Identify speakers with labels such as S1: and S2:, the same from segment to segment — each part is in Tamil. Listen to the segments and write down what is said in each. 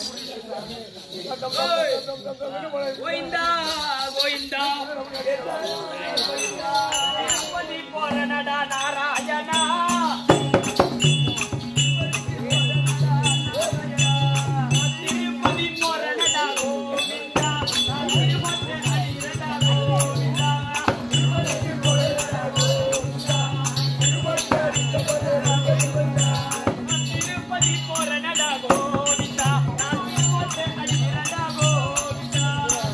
S1: கோயிந்தா கோயிந்தா திருப்பதி போறனடா நாராயணா திருப்பதி போறனடா கோவிந்தா திருப்பதி அடிரடா கோவிந்தா திருப்பதி போறனடா கோவிந்தா திருப்பதி அடிரடா கோவிந்தா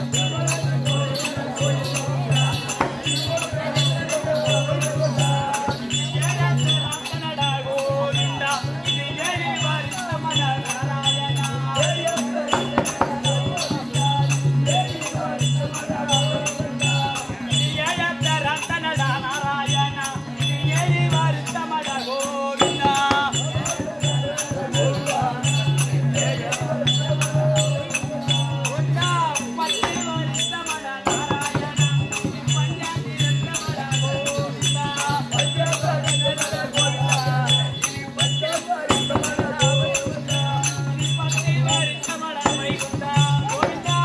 S1: கன்னடா கோவிந்தா இது ஏழி வருஷமன நாராயணா ஏழத்தர கன்னடா நாராயணா இது ஏழி வருஷமன கோவிந்தா கோவிந்தா பத்து வருஷமன நாராயணா பஞ்சாதி ரத்னமன கோவிந்தா பத்து வருஷமன வைகுந்தா கோவிந்தா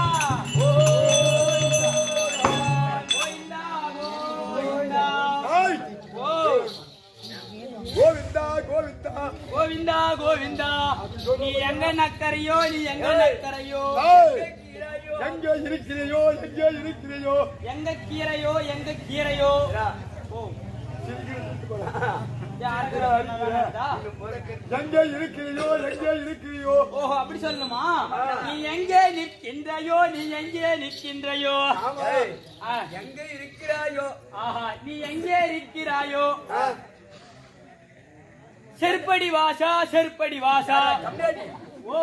S1: கோவிந்தா கோவிந்தா
S2: ஹாய்
S1: ஓ
S2: கோவிந்தா கோவிந்தா
S1: கோவிந்தா கோவிந்தா நீ எங்க நக்கரையோ நீ எங்க நக்கரையோ
S2: ஹாய் எங்கே இருக்கிறையோ எங்கே இருக்கிறையோ
S1: எங்க கீரையோ எங்க கீரையோ ஓ யாருக்கு வேணாதா?
S2: எங்கே இருக்கிறையோ எங்கே இருக்கிறையோ
S1: ஓஹோ அப்படி சொல்லணுமா நீ எங்கே நிற்கின்றையோ நீ எங்கே நிற்கின்றையோ ஆ,
S3: எங்க இருக்கிறாயோ
S1: ஆஹா நீ எங்கே இருக்கிறாயோ செருப்படி வாசா செருப்படி வாசா ஓ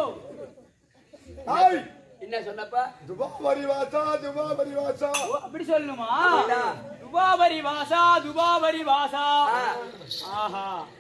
S2: ஹாய்
S3: என்ன சொன்னப்பா
S2: துபா பரிவாசா துபா பரிவாசா
S1: ஓ, அப்படி சொல்லணுமா துபாபரி வாசா துபாபரி வாசா ஆஹா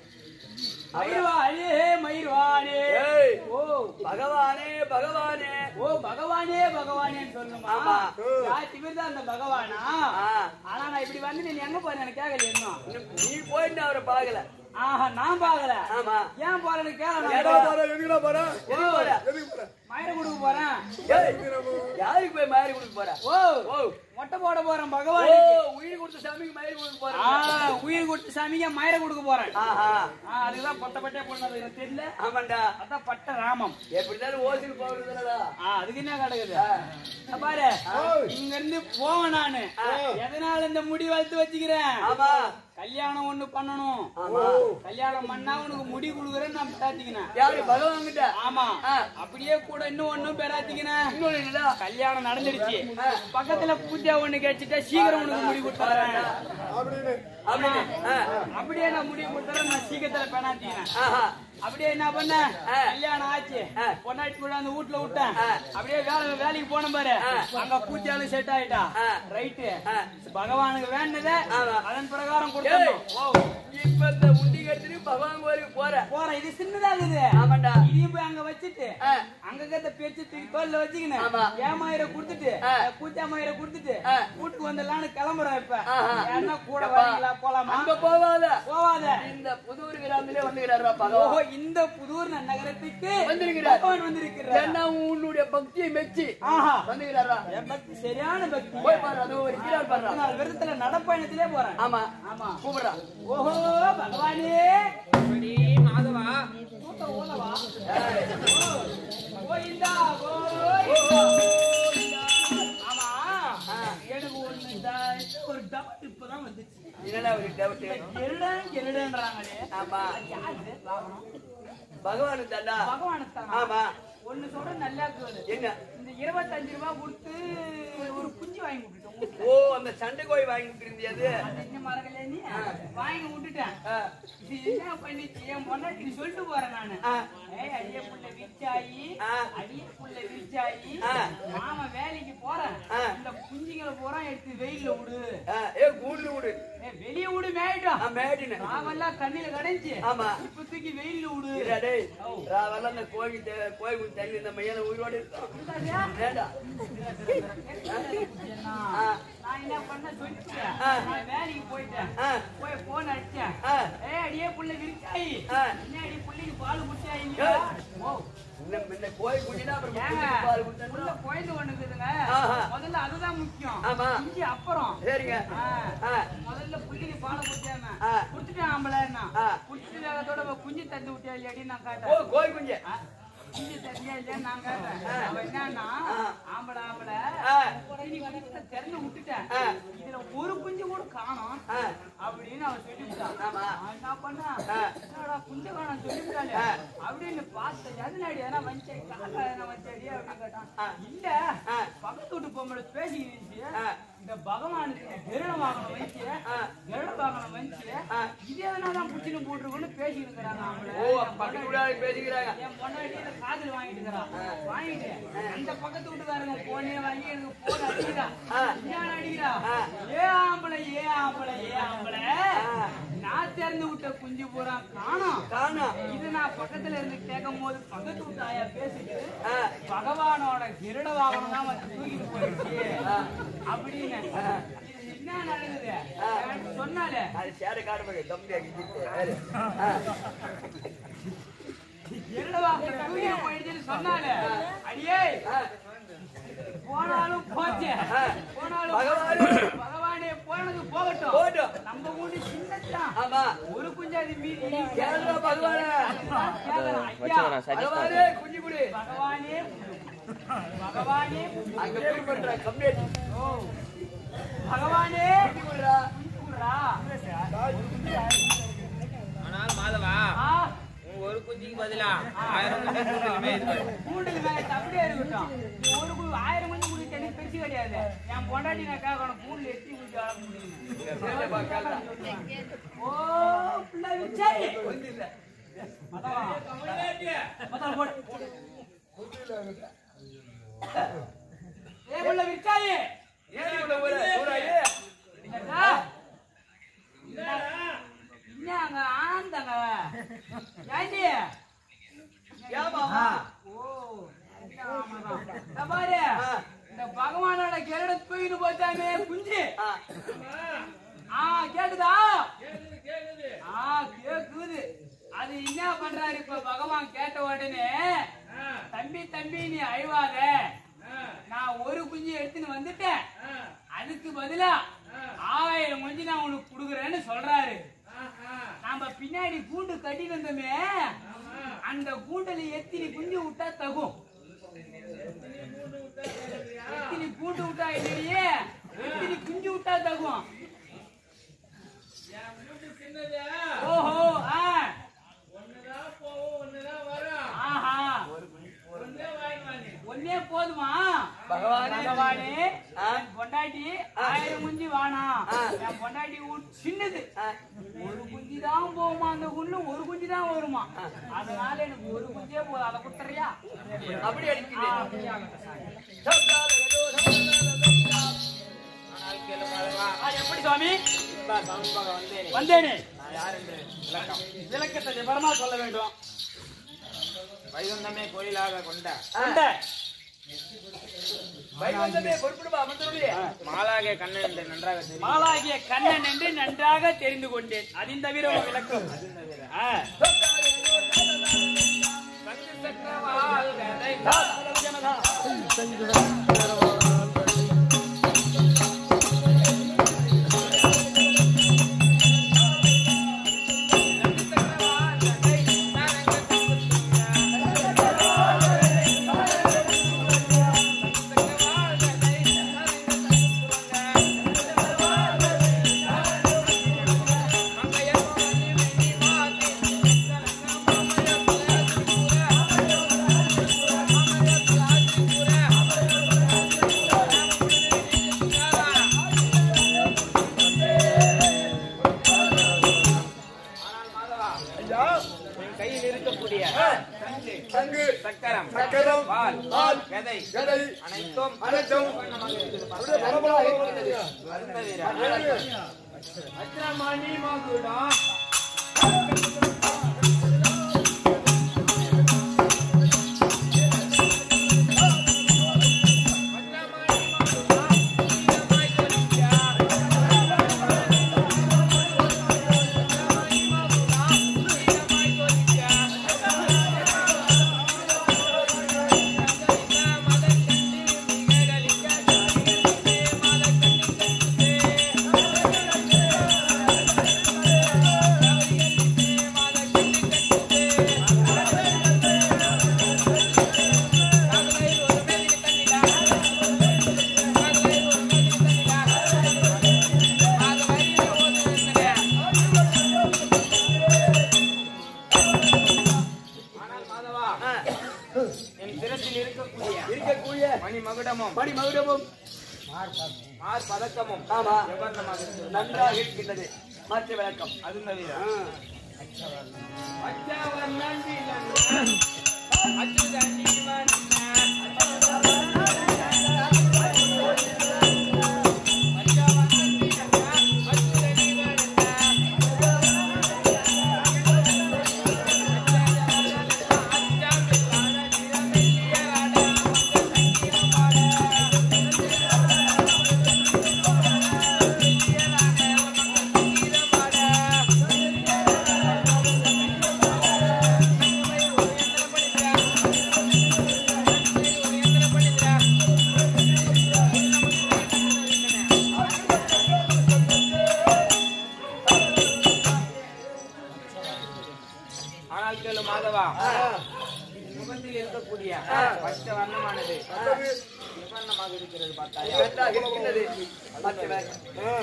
S1: மயிர்வானே மயிர்வானே
S3: ஏய்.
S1: ஓ
S3: பகவானே பகவானே
S1: ஓ பகவானே பகவானேன்னு சொல்லணுமா
S3: ஆமா.
S1: யார் இவர்தான் அந்த பகவானா
S3: ஆ.
S1: ஆனா நான் இப்படி வந்து நீ எங்க போறேன் எனக்கு கேட்கல இன்னும்
S3: இன்னும் நீ போயிட்டு அவரை பார்க்கல
S1: ஆஹா நான் பாக்கல
S3: ஆமா
S1: ஏன் போறேன்னு
S2: எங்கடா
S1: கேட்கல
S2: போற எங்கடா போற
S3: எதுக்கு போற?
S2: எதுக்கு போற
S1: மயிர கொடுக்க போறேன்
S3: ஏய், யாருக்கு போய் மயிறு கொடுக்க போற
S1: ஓ
S3: ஓ
S1: மொட்டை போட போறேன்
S3: ஓ
S1: பகவானுக்கு
S3: உயிர் கொடுத்த சாமிக்கு மயிறு கொடுக்க போற
S1: ஆ, உயிர் கொடுத்து சாமிக்கு மயிர கொடுக்க போறேன்
S3: ஆஹா
S1: ஆ, அதுதான் பட்ட பட்டே போனது எனக்கு தெரியல
S3: ஆமாண்டா
S1: அதான் பட்ட ராமம்
S3: எப்படிதான் ஓசில் போகிறதுலடா
S1: ஆ, அதுக்கு என்ன கிடக்குது இங்க பாரு இங்க இருந்து போவேன் நானு எதனால இந்த முடி வளர்த்து வச்சுக்கிறேன்
S3: ஆமா
S1: கல்யாணம் ஒண்ணு பண்ணணும்
S3: ஆமா
S1: கல்யாணம் பண்ணா உனக்கு முடி கொடுக்குறேன்னு நான் பேராத்திக்கினேன்
S3: யாரு பகவான் கிட்ட
S1: ஆமா
S3: ஆ.
S1: அப்படியே கூட இன்னும் ஒண்ணும் பேராத்திக்கினேன்
S3: இன்னொன்னு என்னடா
S1: கல்யாணம் நடந்துடுச்சு பக்கத்துல பூஜை ஒண்ணு கிடைச்சிட்டா சீக்கிரம் உனக்கு முடி கொடுத்துறேன்
S2: அப்படின்னு
S3: அப்படின்னு ஆ.
S1: அப்படியே நான் முடி கொடுத்துறேன் நான் சீக்கிரத்துல பேனாத்திக்கிறேன்
S3: ஆஹா
S1: அப்படியே என்ன பண்ண
S3: ஆ.
S1: கல்யாணம் ஆச்சு
S3: ஆ.
S1: பொண்டாட்டி கூட அந்த வீட்டுல விட்டேன்
S3: ஆ.
S1: அப்படியே வேலை வேலைக்கு போன பாரு
S3: ஆ.
S1: அங்க பூஜையாலும் செட் ஆயிட்டா
S3: ஆ.
S1: ரைட்டு
S3: ஆ.
S1: பகவானுக்கு வேண்டத
S3: ஆமா.
S1: அதன் பிரகாரம்
S3: ஏய்,
S1: கொடுத்தோம் ஓ
S3: இப்ப இந்த உண்டி கட்டிட்டு பகவான் கோயிலுக்கு போற
S1: போறேன் இது சின்னதா இருக்குது
S3: ஆமாண்டா
S1: இதையும் போய் அங்க வச்சுட்டு
S3: ஆ.
S1: அங்க கத்த பேச்சு தூக்கி தோல்ல வச்சுக்கினேன்
S3: ஆமா.
S1: ஏமாயிர கொடுத்துட்டு
S3: ஆ.
S1: பூச்சா மாயிர கொடுத்துட்டு
S3: ஆ.
S1: வீட்டுக்கு வந்துடலான்னு கிளம்புறேன் இப்ப
S3: ஆஹா.
S1: என்ன கூட
S3: எப்பா?
S1: வரீங்களா போலாமா
S3: அங்க போவாத
S1: போவாத
S3: இந்த புதூர் கிராமத்திலே வந்துக்கிறாரா
S1: ஓஹோ
S3: பகவான்
S1: இந்த புதூர் நகரத்துக்கு
S3: வந்திருக்கிறார்.
S1: பகவான் வந்திருக்கிறார்
S3: ஏன்னா உன்னுடைய பக்தியை மெச்சி
S1: ஆஹா
S3: வந்துக்கிறாரா
S1: என் பக்தி சரியான பக்தி
S3: போய் பாரு அது ஒரு இருக்கிறார் பாரு
S1: பத்து நாள் விரதத்துல நடப்பயணத்திலே போறேன்
S3: ஆமா
S1: ஆமா
S3: கூப்பிடுறா
S1: ஓஹோ பகவானே மாதவா கூட்டம் ஓலவா கோயிந்தா கோயிந்தா ஆமா எனக்கு ஒண்ணு இந்த ஒரு டவுட் இப்பதான் வந்துச்சு
S3: என்னடா ஒரு டவுட்
S1: எருடன் எருடன்றாங்களே
S3: ஆமா
S1: யாரு வாகனம்
S3: பகவான் தாண்டா
S1: பகவானுக்கு
S3: ஆமா
S1: ஒண்ணு சொல்ற நல்லா கேளு
S3: என்ன
S1: இந்த இருபத்தஞ்சு ரூபாய் கொடுத்து ஒரு குஞ்சு வாங்கி விட்டுட்டோம் வீட்டுல.
S3: ஓ அந்த சண்டை கோழி வாங்கிட்டு இருந்தியாது
S1: அது என்ன மறக்கல நீ வாங்கி விட்டுட்டேன்
S3: ஆ.
S1: இது என்ன பண்ணிச்சு என் பொண்டாட்டி சொல்லிட்டு போறேன் நானு
S3: ஆ.
S1: ஏய் அடிய புள்ள விச்சாயி
S3: ஆ.
S1: அடிய புள்ள விச்சாயி
S3: ஆ.
S1: மாமா வேலைக்கு போறேன்
S3: ஆ.
S1: இந்த குஞ்சுகளை பூரா எடுத்து வெயில்ல விடு
S3: ஆ, ஏ கூண்டு விடு
S1: ஏய், வெளிய விடு மேயிட்டோம்
S3: நான் மேடினேன்
S1: நாவெல்லாம் தண்ணியில கடைஞ்சு
S3: ஆமா.
S1: இப்ப தூக்கி வெயில்ல விடு
S3: இருடா டேய்
S1: ஓ.
S3: ராவெல்லாம் அந்த கோழி தே- கோழி குஞ்சு தண்ணி இந்த மையால உயிரோடு இருக்கும்
S1: புரியுதாடியா?
S3: வேண்டா
S1: நான் நான் என்ன பண்ண சொல்லிட்டேன்
S3: ஆ.
S1: நான் வேலைக்கு போயிட்டேன்
S3: ஆ.
S1: போய் போன் அடிச்சேன்
S3: ஆ.
S1: ஏய் அடியே புள்ள விரிச்சாயி
S3: ஆ.
S1: என்ன அடி புள்ளைக்கு பால் குடிச்சா இல்லையா ஓ
S3: இந்த இந்த கோழி குஞ்சுனா அப்புறம்
S1: ஏங்க,
S3: குஞ்சு பால்
S1: உள்ள
S3: கொடுத்தா
S1: குழந்தை ஒண்ணு இருக்குதுங்க.
S3: ஆஹா.
S1: முதல்ல அதுதான் முக்கியம்
S3: ஆமா.
S1: குஞ்சு அப்புறம்
S3: சரிங்க
S1: ஆ.
S3: ஆ.
S1: முதல்ல புள்ளிக்கு பாலை குடிச்சாம
S3: ஆ.
S1: குடிச்சிட்டேன் ஆம்பளைன்னா
S3: ஆ.
S1: குடிச்சிட்டு அதோட அவ குஞ்சு தந்து விட்டியா இல்லையாடி நான்
S3: ஓ
S1: கேட்டேன்
S3: கோழி குஞ்சு
S1: ஆ, குஞ்சு தந்தியா இல்லையான்னு நான் கேட்டேன்
S3: ஆ.
S1: அவ என்னன்னா
S3: ஆ.
S1: ஆம்பளை ஆம்பளை
S3: ஆ.
S1: நீ குஞ்சத்தை திறந்து விட்டுட்டேன்
S3: ஆ.
S1: இதுல ஒரு குஞ்சு கூட காணோம்
S3: ஆ.
S1: அப்படின்னு அவன் சொல்லிவிட்டான்
S3: ஆமா.
S1: நான் என்ன பண்ணா
S3: ஆ.
S1: என்னடா குஞ்சு காணோம் சொல்லிவிட்டாலே
S3: ஆ.
S1: அப்படின்னு பார்த்தேன் எதனாடி எதனா வந்தேன் காக்கா எதனா வந்தேடி அப்படின்னு கேட்டான்
S3: ஆ.
S1: இல்ல
S3: ஆ.
S1: பக்கத்து வீட்டு பொம்பளை பேசிக்கிட்டு
S3: ஆ.
S1: இந்த பகவானுக்கு கருட வாகனம் வந்துச்சு
S3: ஆ.
S1: கருட வாகனம் வந்துச்சு
S3: ஆ.
S1: இது எதனா தான் புடிச்சுன்னு போட்டுருக்கோன்னு பேசிட்டு இருக்கிறாங்க
S3: ஓ பக்கத்து வீடாக பேசிக்கிறாங்க
S1: என் பொண்டாட்டியில காதல் வாங்கிட்டு இருக்கிறான் வாங்கிட்டு அந்த பக்கத்து வீட்டுக்காரங்க போனே வாங்கி எனக்கு போன் அடிக்கிறா
S3: ஆ.
S1: என்ன அடிக்கிறா
S3: ஆ.
S1: ஏ ஆம்பளை ஏ ஆம்பளை ஏ ஆம்பளை நான் திறந்து விட்ட குஞ்சு பூரா காணோம்
S3: காணும்
S1: இது நான் பக்கத்துல இருந்து கேட்கும் போது பக்கத்து வீட்டு ஆயா பேசிட்டு
S3: ஆ.
S1: பகவானோட கிருட வாகனம் தான் வந்து தூக்கிட்டு போயிடுச்சு அப்படின்னு இது என்ன நடக்குது எனக்கு சொன்னாலே
S3: அது சேர காடு தம்பி அடிக்கிட்டு
S1: கிருட வாகனம் தூக்கிட்டு போயிடுச்சுன்னு சொன்னாலே அடியே போனாலும் போச்சு போனாலும்
S3: பகவானே.
S1: பகவானே போனது போகட்டும்
S3: போகட்டும்.
S1: நம்ம ஊரு சின்னத்தான்
S3: ஆமா
S1: ஒரு குஞ்சாதி மீறி
S3: கேளுடா பகவானே
S1: கேக்குறேன் ஐயா
S3: பகவானே குஞ்சு குடி
S1: பகவானே பகவானே
S3: அங்க போய் பண்ற கம்ப்ளீட்
S1: ஓ பகவானே
S3: குஞ்சு குடிடா
S1: குர்ரா.
S4: ஆனால் மாதவா
S1: ஆ,
S4: உன் ஒரு குஞ்சுக்கு பதிலா ஆயிரம் குஞ்சு கூண்டுக்குமே இது பாரு.
S1: கூண்டுக்கு மேல அப்படியே இருக்கட்டும் நீ ஒரு குழு ஆயிரம் மணி குடி தண்ணி பெருசு கிடையாது என் பொண்டாட்டி நான் கேட்கணும் கூண்டுல எத்தி குடிச்சு வளர்க்க முடியும் ஓ பிள்ளை விச்சாரி
S3: வந்து இல்ல
S1: மத்தால போடு ஏ பிள்ளை விச்சாரி
S3: ஏறி உள்ள போற சூறாயி
S1: என்னடா? என்ன அங்க ஆனந்தாங்க ஏண்டி
S3: ஏமா
S1: ஓ என்ன ஆமாதான். இந்த பாரு
S3: ஆ.
S1: இந்த பகவானோட கிரட தூக்கிட்டு போச்சாமே குஞ்சு ஆ கேக்குதா ஆ கேக்குது அது என்ன பண்றாரு இப்ப பகவான் கேட்ட உடனே தம்பி தம்பி நீ அழுவாத நான் ஒரு குஞ்சு எடுத்துன்னு வந்துட்டேன் அதுக்கு பதிலா ஆயிரம் குஞ்சு நான் உனக்கு குடுக்குறேன்னு சொல்றாரு நாம பின்னாடி கூண்டு கட்டி வந்தோமே அந்த கூண்டுல எத்தினி குஞ்சு விட்டா தகும் எத்தினி கூண்டு விட்டா இல்லையே எத்தினி குஞ்சு விட்டா தகும் ஓஹோ ஆ ஆஹா ஒன்னே போதுமா
S3: பகவானே.
S1: பகவானே
S3: ஆ.
S1: என் பொண்டாட்டி ஆயிரம் குஞ்சு வேணாம்
S3: ஆ.
S1: என் பொண்டாட்டி ஊ- சின்னது
S3: ஆ.
S1: ஒரு குஞ்சு தான் போகுமா அந்த குண்டு ஒரு குஞ்சு தான் வருமா அதனால எனக்கு ஒரு குஞ்சே போதும் அதை கொடுத்துறியா
S3: அப்படி அடிக்குது
S4: ஆனால் கேளு மாதவா
S1: எப்படி சுவாமி
S4: இப்ப சமீபமாக வந்தேனே
S1: வந்தேனே
S4: நான் யார் என்று விளக்கம்
S1: விளக்கத்தை விவரமா சொல்ல வேண்டும்
S4: வைகுந்தமே கோயிலாக கொண்ட
S1: அந்த
S3: வைகுந்தமே பொறுப்பிடுமா அமர்ந்தருளே
S4: மாலாகிய கண்ணன் என்று நன்றாக தெரியும்
S1: மாலாகிய கண்ணன் என்று நன்றாக தெரிந்து கொண்டேன் அதின் தவிர ஒரு விளக்கம் ஆ.
S4: சங்கு சக்கரவால் கதை ஆனால் மாதவா
S2: ஐயா
S4: என் கையில் இருக்கக்கூடிய
S2: சங்கு
S4: சக்கரம்
S2: சக்கரம்,
S4: வால்
S2: வால்,
S4: கதை
S2: கதை
S4: அனைத்தும்
S2: அனைத்தும்
S4: வண்ணமாக இருக்குது
S2: அப்படியே பரபரா இருக்கிறது.
S4: வருந்த வீரா.
S1: அச்சமணி மகுடம்
S4: ஆ
S3: இருக்கக்கூடிய
S4: மணி மகுடமும்
S3: மணி மகுடமும்
S4: மார் பதக்கமும்
S3: ஆமா
S4: எவர்ணமாக இருக்கிறது.
S3: நன்றாக இருக்கின்றது மாற்று விளக்கம்
S4: அது தவிர
S3: ஆ.
S4: அச்சாவன் நன்றிலன் அச்சுதன் இவன் அச்சாவன் நன்றிலன் அச்சுதன் இவன் ஆனால் கேளு மாதவா முகத்தில் இருக்கக்கூடிய பச்சை வண்ணமானது எவ்வண்ணமாக இருக்கிறது பார்த்தாயா
S3: நன்றாக இருக்கின்றது மாற்று விளக்கம் ஆ.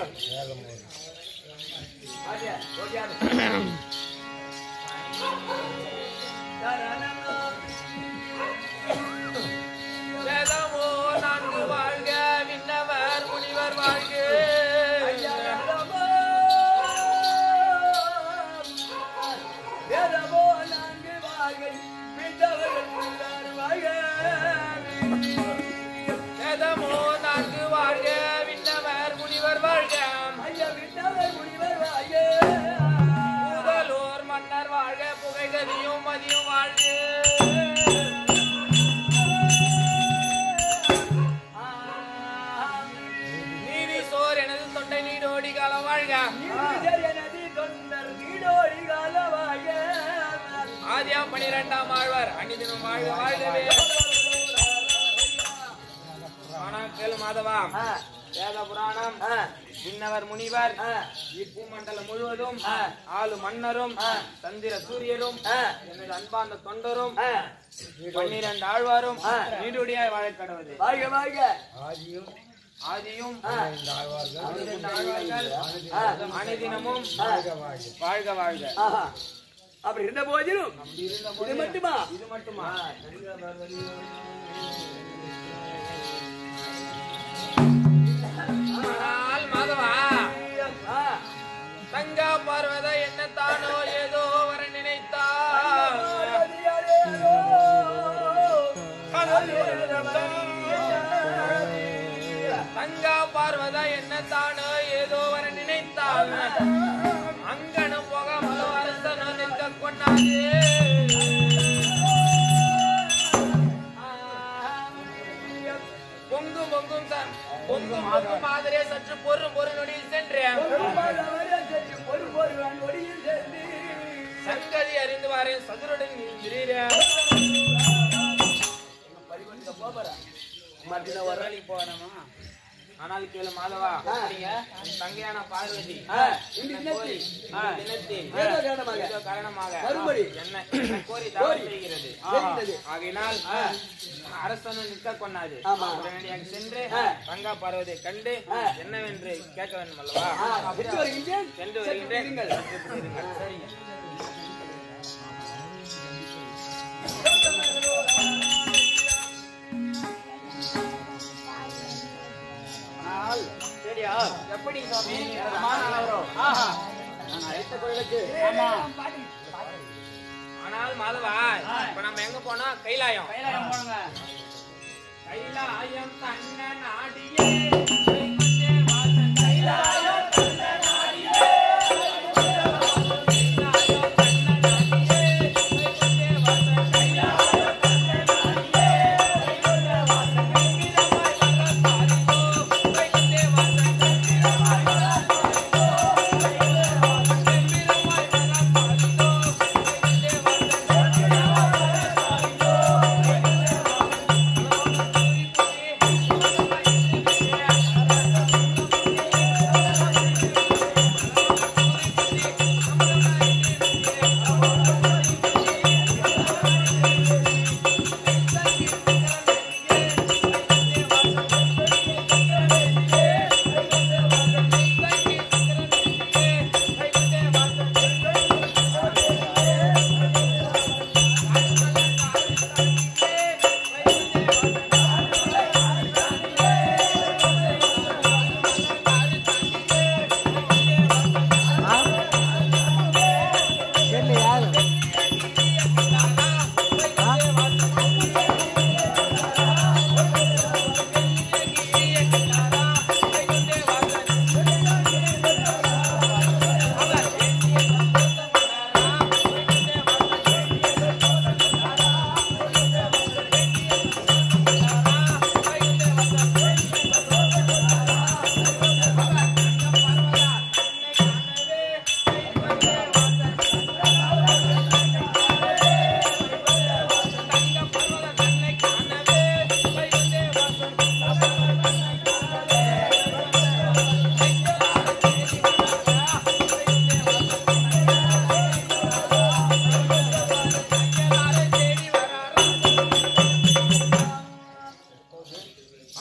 S3: ஆதியா, ஓடியாது.
S4: வேதமோ நான்கு வாழ்க விண்ணவர் முனிவர் வாழ்க
S3: வேதமோ நான்கு வாழ்கை விட்டவர்கள் உள்ளார் வாழ்க
S4: வேதமோ நான்கு வாழ்க விண்ணவர் முனிவர் வாழ்க
S3: ஐயா விட்டவர் முனிவர் வாழ்க
S4: முதலோர் மன்னர் வாழ்க புகைகதியும் மதியும் வாழ்க நீதி சோர் எனது தொண்டை நீடோடி காலம் வாழ்க
S3: நதி தொண்டர் நீடோடி கால வாழ்க
S4: ஆதியாம் பனிரெண்டாம் ஆழ்வார் அணிதினம் வாழ்க வாழ்கவே ஆனால் கேளு மாதவா
S3: ஆ,
S4: வேத புராணம்
S3: ஆ,
S4: விண்ணவர் முனிவர்
S3: ஆ,
S4: இப்பூமண்டலம் முழுவதும்
S3: ஆ.
S4: ஆளு மன்னரும்
S3: ஆ.
S4: சந்திர சூரியரும்
S3: ஆ,
S4: எனது அன்பார்ந்த தொண்டரும்
S3: ஆ.
S4: பன்னிரண்டு ஆழ்வாரும்
S3: ஆ.
S4: நீடுடியாய் வாழக் கடவுது
S3: வாழ்க வாழ்க
S4: ஆதியும்
S3: ஆ,
S4: பன்னிரண்டு ஆழ்வார்கள்
S3: ஆ.
S4: அனுதினமும்
S3: ஆ.
S4: வாழ்க வாழ்க
S3: ஆஹா. அப்படி இருந்த போதிலும் இது மட்டுமா
S4: இது மட்டுமா ஆனால் மாதவா
S3: ஆ,
S4: தங்கா பார்வத என்னத்தானோ ஏதோ வர நினைத்தார் தங்கா பார்வத என்னத்தானோ ஏதோ வர நினைத்தாள் அங்கனும் போகாமலோ அரசனோ நிற்க கொண்டாது பொங்கும் பொங்கும் ச- பொங்கும் பொங்கும் மாதிரியே சற்று பொறும் பொறு நொடியில் சென்றேன்
S3: ஒரு ஒருவன் ஒடியில் சேர்ந்து
S4: சங்கதி அறிந்து வாரேன் சதுருடன் நீ இருக்கிறேன்
S3: பரிவர்த்தனை போறா மத்தின வர
S4: வரலி போனமா ஆனால் கேளு மாதவா
S3: ஆ.
S4: உன் தங்கையான பார்வதி
S3: ஆ, இந்த
S4: என்னை கோரி,
S3: தினத்தில் ஆ.
S4: இந்த தினத்தில்
S3: ஏதோ காரணமாக
S4: ஏதோ காரணமாக
S3: மறுபடி
S4: என்ன என்னை கோரி தவறு
S3: கோரி
S4: செய்கிறது
S3: செய்கிறது.
S4: ஆகையினால் அரசனும் நிற்க கொண்டாது
S3: ஆமா.
S4: உடனடியாக சென்று
S3: ஆ.
S4: கங்கா பார்வதியை கண்டு
S3: ஆ.
S4: என்னவென்று கேட்க வேண்டும் அல்லவா
S3: ஆ, சென்று வருகின்றேன்
S4: சென்று
S3: சற்று
S4: வருகின்றேன்
S3: இருங்கள்.
S4: சற்று இருங்கள். சரிங்க
S3: சரியா
S4: எப்படி சுவாமி
S3: ஆஹா நான் அழைத்த குரலுக்கு ஆமா
S4: ஆனால் மாதவா இப்ப நம்ம எங்க போனோம் கைலாயம்
S1: கைலாயம் போடுங்க
S4: கைலாயம் தன்னன் ஆடியே கைமத்தே வாசன் கைலாயம் தன்னன் ஆடியே கைலாயம் தன்னன் ஆடியே கைமத்தே வாசன் கைலாயம் தன்னன் ஆடியே கைமத்தே வாசன் கைமிதமாய் வர சாரிதோ கைமத்தே வாசன் கைமிதமாய் வர சாரிதோ கைமத்தே வாசன் கைமிதமாய் வர சாரிதோ கைமத்தே வாசன் கைமிதமாய் வர சாரிதோ கைமத்தே வாசன்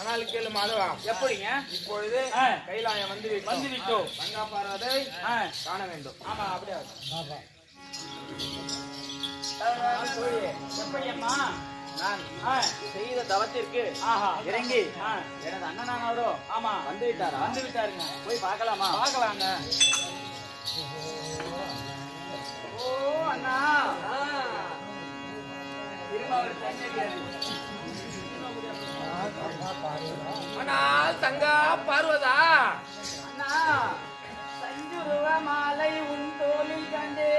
S4: ஆனால் கேளு மாதவா
S1: எப்படிங்க
S4: இப்பொழுது
S1: ஆ.
S4: கைலாயம் வந்து விட்டோம்.
S1: வந்து விட்டோம்.
S4: தங்கா பார்வதை
S1: ஆ,
S4: காண வேண்டும்
S1: ஆமா அப்படியே எப்படி அம்மா
S3: நான்
S1: ஆ,
S3: செய்த தவத்திற்கு
S1: ஆஹா
S3: இறங்கி
S1: ஆ,
S3: எனது அண்ணனானோரோ
S1: ஆமா
S3: வந்து விட்டாரா
S1: வந்து விட்டாருங்க
S3: போய் பார்க்கலாமா
S1: பார்க்கலாங்க
S3: ஓ அண்ணா திரும்ப அவர் தண்ணி
S4: ஆனால் தங்கா பார்வதா
S3: அண்ணா சஞ்சுருவ மாலை உன் தோளில் கண்டே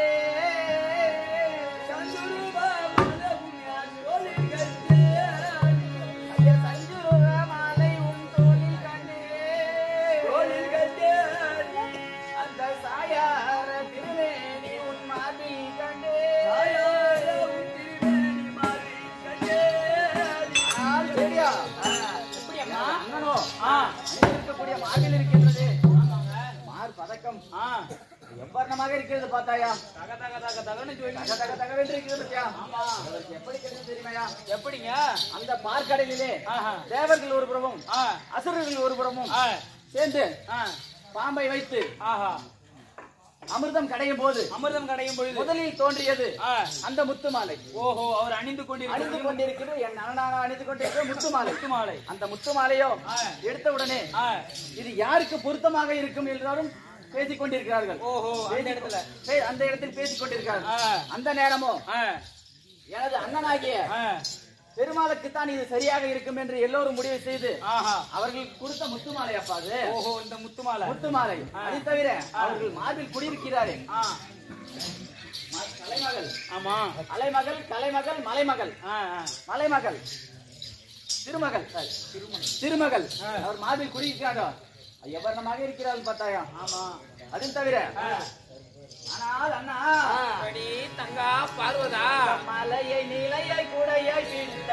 S3: சஞ்சுருவ மாலை உன் யான் தோளில் கண்டே ஐயா சஞ்சுருவ மாலை உன் தோளில் கண்டே தோளில் கண்டே அந்த சாயார திருமேனி உன் மார்பில் கண்டே சாயார உன் திருமேனி மார்பில் கண்டே ஆனால் சரியா எப்படி அண்ணா அண்ணனோ
S1: ஆ,
S3: அணிந்திருக்கக்கூடிய மார்பில் இருக்கின்றது மார் பதக்கம்
S1: ஆ,
S3: எவ்வர்ணமாக இருக்கிறது பார்த்தாயா
S1: தக தக தக தகன்னு சொல்லி
S3: தக தக தகவென்று இருக்கிறது பார்த்தியா? அதற்கு எப்படி கிடைச்சது தெரியுமாயா
S1: எப்படிங்க
S3: அந்த பார்க்கடலிலே
S1: ஆஹா
S3: தேவர்கள் ஒரு புறமும்
S1: ஆ,
S3: அசுரர்கள் ஒரு புறமும்
S1: ஆ,
S3: சேர்ந்து
S1: ஆ,
S3: பாம்பை வைத்து
S1: ஆஹா
S3: அமிர்தம் கடையும் போது
S1: அமிர்தம் கடையும் பொழுது
S3: முதலில் தோன்றியது
S1: ஆ,
S3: அந்த முத்து மாலை
S1: ஓஹோ அவர் அணிந்து
S3: அணிந்து
S1: கொண்டிருக்கிறது
S3: கொண்டிருக்கிறது என் அண்ணனாக அணிந்து கொண்டிருக்கிற முத்து மாலை
S1: முத்து மாலை
S3: அந்த முத்து மாலையோ
S1: ஆ.
S3: எடுத்த உடனே
S1: ஆ,
S3: இது யாருக்கு பொருத்தமாக இருக்கும் என்றாலும் பேசிக் கொண்டிருக்கிறார்கள்
S1: ஓஹோ அந்த இடத்துல
S3: பே- அந்த இடத்தில் பேசிக் கொண்டிருக்கிறார்கள்
S1: ஆ,
S3: அந்த நேரமோ
S1: ஆ,
S3: எனது அண்ணனாகிய
S1: ஆ,
S3: பெருமாளுக்குத்தான் இது சரியாக இருக்கும் என்று எல்லோரும் முடிவு செய்து
S1: ஆஹா
S3: அவர்கள் கொடுத்த முத்து மாலை அப்பா அது
S1: ஓஹோ இந்த முத்து மாலை
S3: முத்து மாலை அதை தவிர அவர்கள் மார்பில் குடியிருக்கிறாரே
S1: ஆ,
S3: ம- கலைமகள்
S1: ஆமா
S3: அலைமகள் கலைமகள் மலைமகள்
S1: ஆ, ஆ,
S3: மலைமகள் திருமகள் திருமகள் அவர் மார்பில் குடியிருக்கிறாரோ எவர்ணமாக இருக்கிறார்கள் பார்த்தாயா
S1: ஆமா
S3: அதுவும் தவிர ஆனால் அண்ணா
S4: அப்படி தங்கா பார்வதா
S3: மலையை நிலையை கூடையை பிடித்த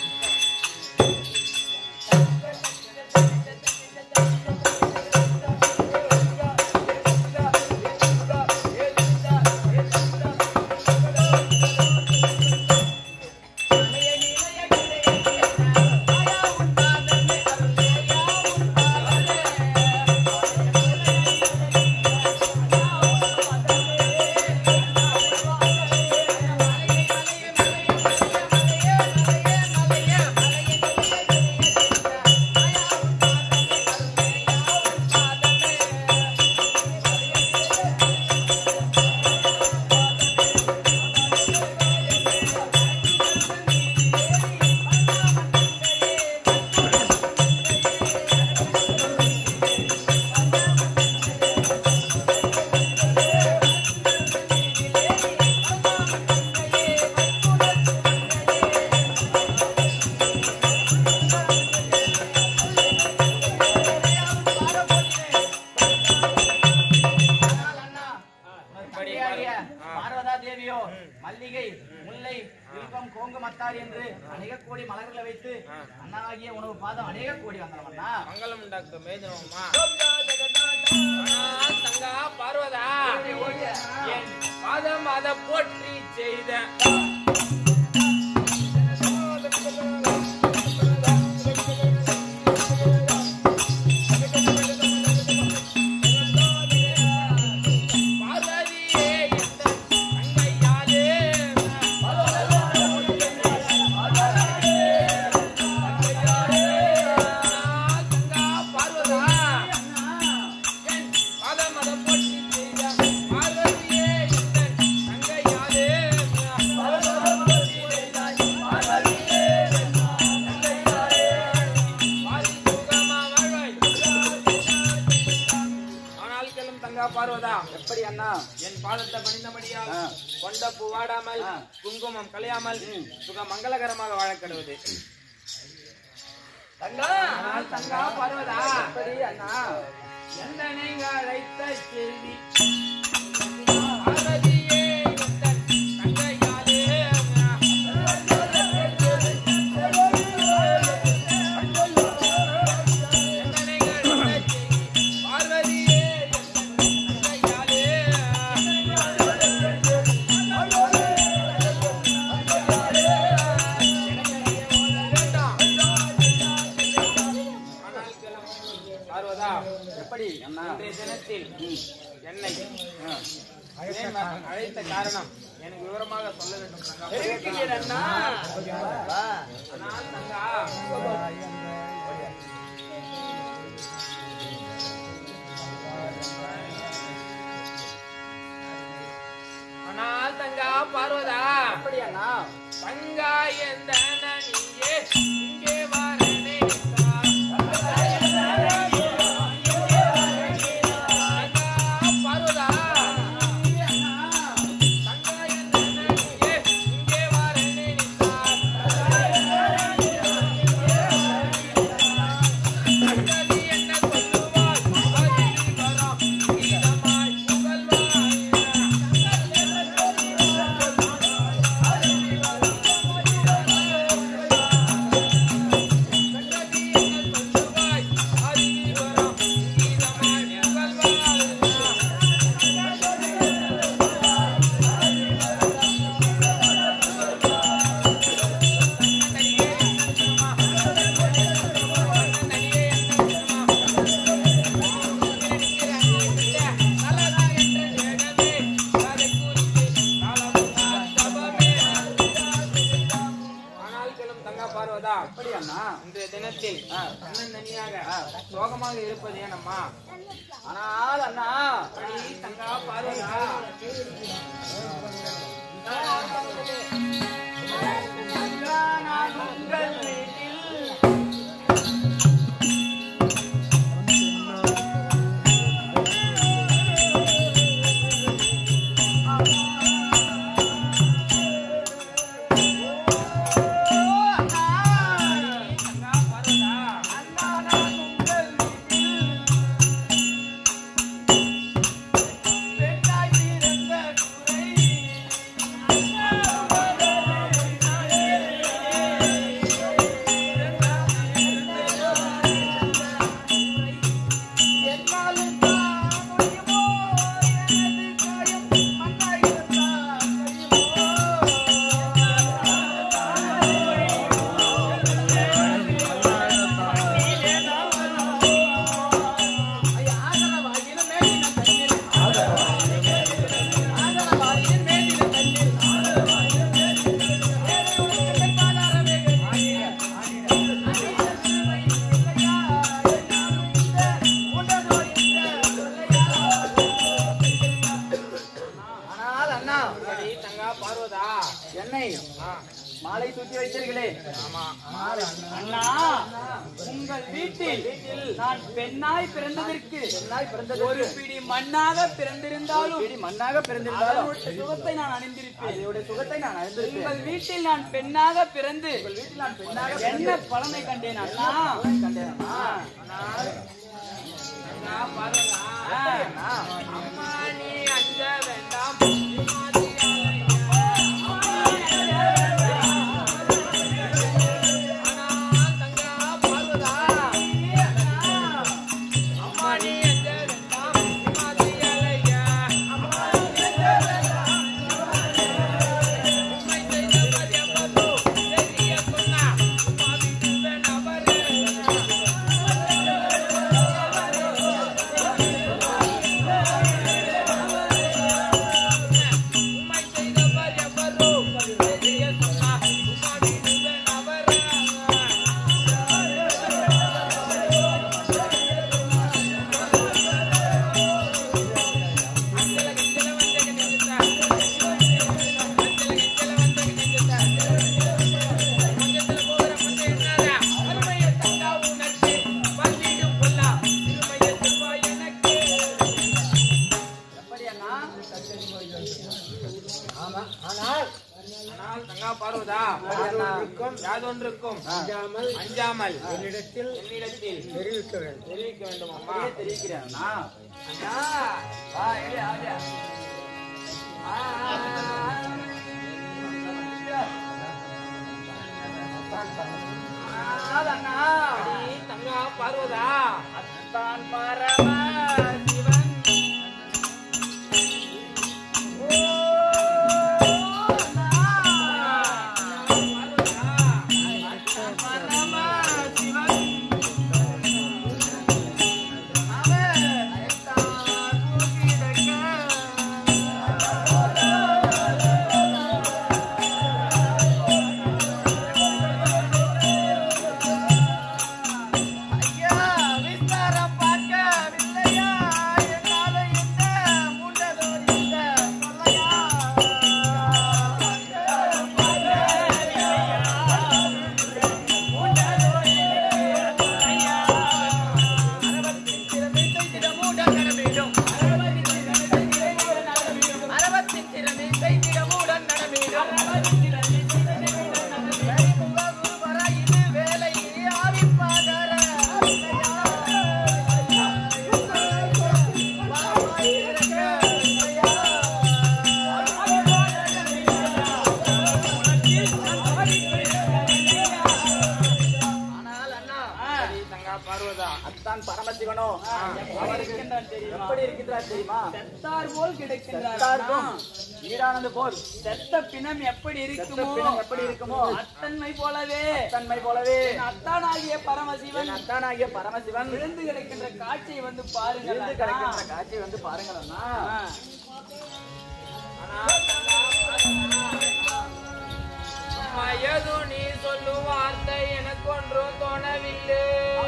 S3: தந்தையாகிய பார்வதா தேவியோ மல்லிகை முல்லை வில்வம் கோங்கு மத்தார் என்று அநேக கோடி மலர்களை வைத்து அண்ணாகிய உணவு பாதம் அநேக கோடி வந்தனம் அண்ணா
S4: மங்களம் உண்டாக்க மேதனமா ஆனால் தங்கா பார்வதா என் பாதம் அதை போற்றி செய்த பார்வதியே எந்த அங்கையாலே தங்கா பார்வதா என் பாதம் அதை போற்றி செய்த பார்வதியே எந்த அங்கையாலே பாதி சுகமா வாழ்வாய். ஆனால் கேளும் தங்கா பார்வதா
S3: எப்படி அண்ணா
S4: என் பாதத்தை பணிந்தபடியால்
S3: ஆ.
S4: கொண்ட பூ வாடாமல்
S3: ஆ.
S4: குங்குமம் கலையாமல் சுக மங்களகரமாக வாழக்கடுவது
S3: தங்கா
S4: ஆனால் தங்கா பார்வதா
S3: எப்படி அண்ணா
S4: எந்த நீங்க அழைத்த செய்தி பார்வதியே எந்தன் தங்கையாலே எந்த நீங்க அழைத்த செய்தி பார்வதியே எந்தன் தங்கையாலே வேண்டாம்
S3: எப்படி அண்ணா
S4: இன்றைய தினத்தில் என்னை ஏன் வ- அழைத்த காரணம் எனக்கு விவரமாக சொல்ல வேண்டும் தங்கா.
S3: தெரிவிக்கிறேன் அண்ணா வா.
S4: ஆனால் தங்கா ஆனால் தங்கா பார்வதா
S3: எப்படி அண்ணா
S4: தங்கா எந்த நீயே இங்கே வாரனே பார்வதா தங்கா எந்த நீயே இங்கே வாரனே தங்கதி என்ன சொல்லுவாய் அதில் வரம் கீதமாய் புகழ்வாய் பார்வதா
S3: எப்படி அண்ணா
S4: இன்றைய தினத்தில் அண்ணன் தனியாக சோகமாக இருப்பது ஏனம்மா
S3: ஆனால் அண்ணா
S4: அடி தங்கா பார்வதா
S3: அண்ணா, நான் உங்கள் வீட்டில்
S4: தங்கா பார்வதா
S3: அண்ணா, நான் உங்கள் வீட்டில் பெண்ணாய் பிறந்த குறை என்னாலும் தான் முடியுமோ எனது காயம் மண்ணாய் இருந்தால் ஆனால் அண்ணா
S4: அடி தங்கா பார்வதா
S3: என்னை
S4: ஆ,
S3: மாலை தூக்கி வைத்தீர்களே
S4: ஆமா
S1: அண்ணா உங்கள் வீட்டில் நான் பெண்ணாய் பிறந்ததற்கு
S3: பெண்ணாய் பிறந்தது
S1: ஒரு பிடி மண்ணாக பிறந்திருந்தாலும்
S3: பிடி மண்ணாக பிறந்திருந்தாலும்
S1: அதனுடைய சுகத்தை நான் அணிந்திருப்பேன்
S3: அதனுடைய சுகத்தை நான் அறிந்திருப்பேன்
S1: உங்கள் வீட்டில் நான் பெண்ணாக பிறந்து
S3: உங்கள் வீட்டில் நான் பெண்ணாக
S1: என்ன பலனை கண்டேன் அண்ணா
S3: கண்டேன் அண்ணா.
S4: தங்கா பார்வதா
S3: அண்ணா,
S4: அம்மா நீ அஞ்ச வேண்டாம் ஆனால் தங்கா பார்வதா அம்மா நீ அஞ்ச வேண்டாம் இமாதியாலையா உம்மை செய்த பரியமதோ தெரிய சொன்னா உம்மா வீட்டு வேணவரே உம்மை செய்த பரியமதோ தெரிய சொன்னா உம்மா வீட்டு வேணவரே
S3: எப்படி அண்ணா
S4: யாதொன்றுக்கும் அஞ்சாமல் என்னிடத்தில் என்னிடத்தில் தெரிவிக்க வேண்டும் தெரிவிக்க வேண்டும் அம்மா
S3: அப்படியே தெரிவிக்கிறேன் அண்ணா
S4: அண்ணா
S3: வா, எடு, ஆடு. ஆ, ஆ, ஆ. ஆனால் அண்ணா
S4: அடி தங்கா பார்வதா
S3: தான் பரம சிவன் ஓ, அண்ணா. பரம சிவன் அவன்
S4: பார்வதா
S3: அத்தான் பரமசிவனோ அவர்
S1: இருக்கின்றான் தெரியுமா?
S3: எப்படி இருக்கின்றார் தெரியுமா
S1: செத்தார் போல் கிடைக்கின்றார்
S3: செத்தார்க்கும்
S1: அண்ணா.
S3: ஈடானது போல்
S1: செத்த பிணம் எப்படி
S3: செத்த
S1: இருக்குமோ
S3: பிணம் எப்படி இருக்குமோ
S1: அத்தன்மை போலவே
S3: தன்மை போலவே
S1: என் அத்தானாகிய பரமசிவன்
S3: என் அத்தானாகிய பரமசிவன்
S1: விழுந்து கிடக்கின்ற காட்சியை வந்து பாருங்கள்
S3: இருந்து
S1: அண்ணா.
S3: கிடக்கின்ற காட்சியை வந்து பாருங்கள் அண்ணா
S1: ஆ.
S4: அம்மா ஏதோ நீ சொல்லும் வார்த்தை எனக்கு ஒன்றும் தோணவில்லை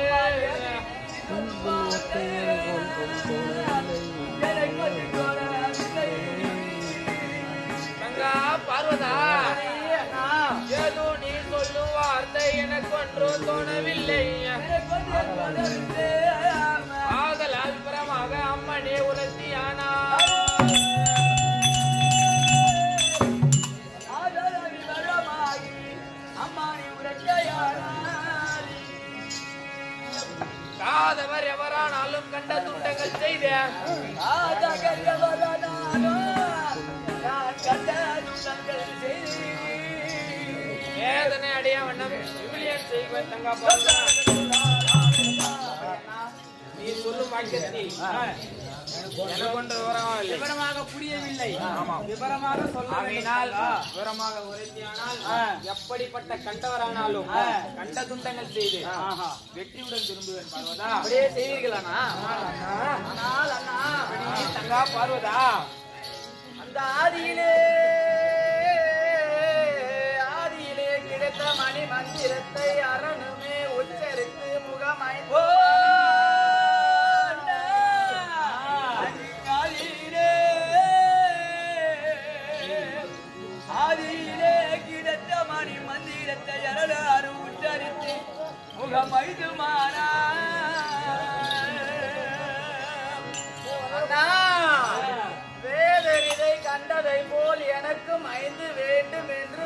S4: தங்கா பார்வதா ஏதோ நீ சொல்லும் வார்த்தை எனக்கு ஒன்றும் தோணவில்லை ஆதலால் புறமாக அம்மனே உலர்த்தியானா காதவர் எவரானாலும் கண்ட துண்டங்கள் செய்த வேதனை அடைய வண்ணம் விவிலியம் செய்வன் தங்கா பார்வதா நீ சொல்லும் வாக்கியத்தில் எனக்கு ஒன்று விவரம் இல்லை
S1: விவரமாக புரியவில்லை விவரமாக சொல்ல
S4: ஆகையினால்
S1: வேண்டும்.
S4: விவரமாக உரைத்தியானால்
S1: ஆ.
S4: எப்படிப்பட்ட கண்டவரானாலும்
S1: ஆ.
S4: கண்ட துண்டங்கள் செய்து
S1: ஆஹா.
S4: வெற்றியுடன் திரும்புவேன் பார்வதா
S3: அப்படியே செய்வீர்கள் அண்ணா
S1: ஆனால் அண்ணா
S4: நீ தங்கா பார்வதா
S3: அந்த ஆதியிலே ஆதியிலே கிடைத்த மணி மந்திரத்தை அரணுமே உச்சரித்து முகமைந்தோ
S1: ஆதியிலே கிடைத்த மணி மந்திரத்தை அருளாறு உச்சரித்து முகமைதுமானா
S3: அண்ணா வேதரிதை கண்டதை போல் எனக்கும் ஐந்து வேண்டும் என்று